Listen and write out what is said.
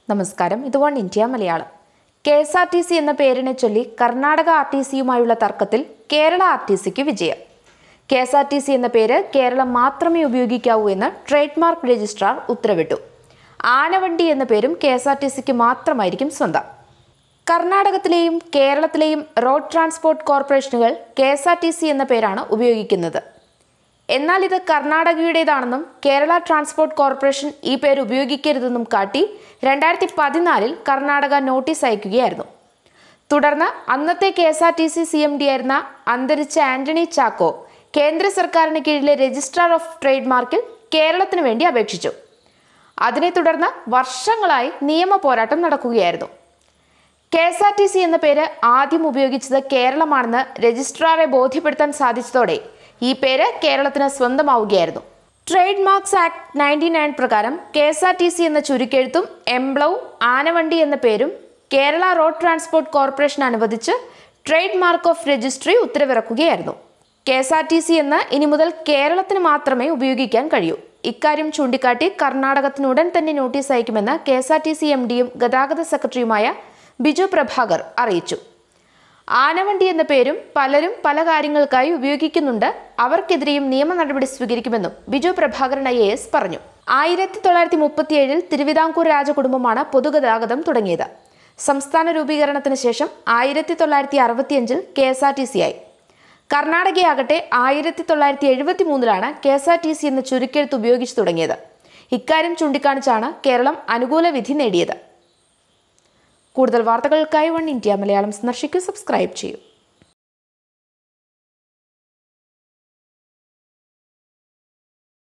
നമസ്കാരം ഇത് one India Malayalam K S R T C എന്ന പേരിനെ ചൊല്ലി കർണാടക ആർ ടി സിയുമായുള്ള തർക്കത്തിൽ കേരള ആർ ടി സിക്ക് വിജയം K S R T C എന്ന പേര് കേരളം മാത്രമേ ഉപയോഗിക്കാവൂ എന്ന് ട്രേഡ് മാർക്ക് രജിസ്ട്രാർ ഉത്തരവിട്ടു ആനവണ്ടി എന്ന പേരും കെ എസ് ആർ ടി സിക്ക് മാത്രമായിരിക്കും സ്വന്തം കർണാടകത്തിലെയും കേരളത്തിലെയും റോഡ് ട്രാൻസ്പോർട്ട് കോർപ്പറേഷനുകൾ K S R T C എന്ന പേരാണ് ഉപയോഗിക്കുന്നത് എന്നാൽ ഇത് കർണാടകയുടേതാണെന്നും കേരള ട്രാൻസ്പോർട്ട് കോർപ്പറേഷൻ ഈ പേര് ഉപയോഗിക്കരുതെന്നും കാട്ടി രണ്ടായിരത്തി പതിനാലിൽ കർണാടക നോട്ടീസ് അയക്കുകയായിരുന്നു തുടർന്ന് അന്നത്തെ K S R T C C M D ആയിരുന്ന അന്തരിച്ച ആന്റണി ചാക്കോ കേന്ദ്ര സർക്കാരിന് കീഴിലെ രജിസ്ട്രാർ ഓഫ് ട്രേഡ് മാർക്കിൽ കേരളത്തിന് വേണ്ടി അപേക്ഷിച്ചു അതിനെ തുടർന്ന് വർഷങ്ങളായി നിയമ പോരാട്ടം നടക്കുകയായിരുന്നു K S R T C എന്ന പേര് ആദ്യം ഉപയോഗിച്ചത് കേരളമാണെന്ന് രജിസ്ട്രാറെ ബോധ്യപ്പെടുത്താൻ സാധിച്ചതോടെ ഈ പേര് കേരളത്തിന് സ്വന്തമാവുകയായിരുന്നു trade marks act ninety nine പ്രകാരം K S R T C എന്ന ചുരുക്കെഴുത്തും എംബ്ലവും ആനവണ്ടി എന്ന പേരും കേരള റോഡ് ട്രാൻസ്പോർട്ട് കോർപ്പറേഷൻ അനുവദിച്ച് ട്രേഡ് മാർക്ക് ഓഫ് രജിസ്ട്രി ഉത്തരവിറക്കുകയായിരുന്നു K S R T C എന്ന് ഇനി മുതൽ കേരളത്തിന് മാത്രമേ ഉപയോഗിക്കാൻ കഴിയൂ ഇക്കാര്യം ചൂണ്ടിക്കാട്ടി കർണാടകത്തിന് ഉടൻ തന്നെ നോട്ടീസ് അയക്കുമെന്ന് K S R T C M ഡിയും ഗതാഗത സെക്രട്ടറിയുമായ ബിജു പ്രഭാകർ അറിയിച്ചു ആനവണ്ടി എന്ന പേരും പലരും പല കാര്യങ്ങൾക്കായി ഉപയോഗിക്കുന്നുണ്ട് അവർക്കെതിരെയും നിയമ നടപടി സ്വീകരിക്കുമെന്നും Biju Prabhakaran I A S പറഞ്ഞു ആയിരത്തി തൊള്ളായിരത്തി മുപ്പത്തിയേഴിൽ തിരുവിതാംകൂർ രാജകുടുംബമാണ് പൊതുഗതാഗതം തുടങ്ങിയത് സംസ്ഥാന രൂപീകരണത്തിന് ശേഷം ആയിരത്തി തൊള്ളായിരത്തി അറുപത്തിയഞ്ചിൽ K S R T C ആയി കർണാടകയാകട്ടെ ആയിരത്തി തൊള്ളായിരത്തി എഴുപത്തി മൂന്നിലാണ് K S R T C എന്ന ചുരുക്കെഴുത്ത് ഉപയോഗിച്ചു തുടങ്ങിയത് ഇക്കാര്യം ചൂണ്ടിക്കാണിച്ചാണ് കേരളം അനുകൂല വിധി നേടിയത് കൂടുതൽ വാർത്തകൾക്കായി വൺ ഇന്ത്യ മലയാളം സന്ദർശിക്കൂ സബ്സ്ക്രൈബ് ചെയ്യൂ